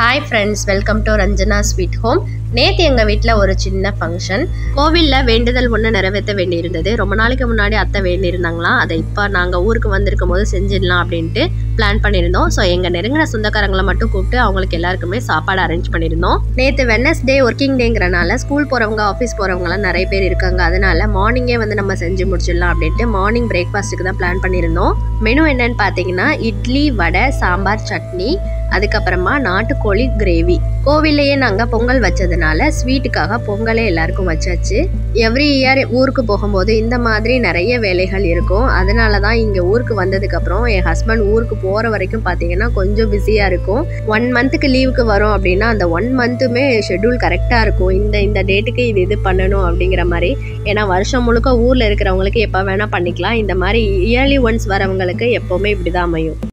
hi friends welcome to Ranjana sweet home நேற்று எங்கள் வீட்டில் ஒரு சின்ன ஃபங்க்ஷன் கோவிலில் வேண்டுதல் ஒன்று நிறைவேற்ற வேண்டியிருந்தது ரொம்ப நாளைக்கு முன்னாடி அத்தை வேண்டியிருந்தாங்களாம் அதை இப்போ நாங்கள் ஊருக்கு வந்திருக்கும் போது செஞ்சிடலாம் அப்படின்ட்டு பிளான் பண்ணியிருந்தோம் ஸோ எங்கள் நெருங்கின சொந்தக்காரங்களை மட்டும் கூப்பிட்டு அவங்களுக்கு எல்லாருக்குமே சாப்பாடு அரேஞ்ச் பண்ணியிருந்தோம் நேற்று வெனஸ்டே ஒர்க்கிங் டேங்கிறனால ஸ்கூல் போகிறவங்க ஆஃபீஸ் போகிறவங்கலாம் நிறைய பேர் இருக்காங்க அதனால மார்னிங்கே வந்து நம்ம செஞ்சு முடிச்சிடலாம் அப்படின்ட்டு மார்னிங் பிரேக்ஃபாஸ்ட்டுக்கு தான் பிளான் பண்ணியிருந்தோம் மெனு என்னன்னு பார்த்தீங்கன்னா இட்லி வடை சாம்பார் சட்னி அதுக்கப்புறமா நாட்டுக்கோழி கிரேவி கோவில்லையே நாங்கள் பொங்கல் வச்சதுனால ஸ்வீட்டுக்காக பொங்கலே எல்லாருக்கும் வச்சாச்சு எவ்ரி இயர் ஊருக்கு போகும்போது இந்த மாதிரி நிறைய வேலைகள் இருக்கும் அதனால தான் இங்கே ஊருக்கு வந்ததுக்கப்புறம் என் ஹஸ்பண்ட் ஊருக்கு போகிற வரைக்கும் பார்த்தீங்கன்னா கொஞ்சம் பிஸியாக இருக்கும் ஒன் மந்த்துக்கு லீவுக்கு வரும் அப்படின்னா அந்த ஒன் மந்த்துமே ஷெட்யூல் கரெக்டாக இருக்கும் இந்த இந்த டேட்டுக்கு இது இது பண்ணணும் அப்படிங்கிற மாதிரி ஏன்னா வருஷம் முழுக்க ஊரில் இருக்கிறவங்களுக்கு எப்போ வேணால் பண்ணிக்கலாம் இந்த மாதிரி இயர்லி ஒன்ஸ் வரவங்களுக்கு எப்போவுமே இப்படி தான் அமையும்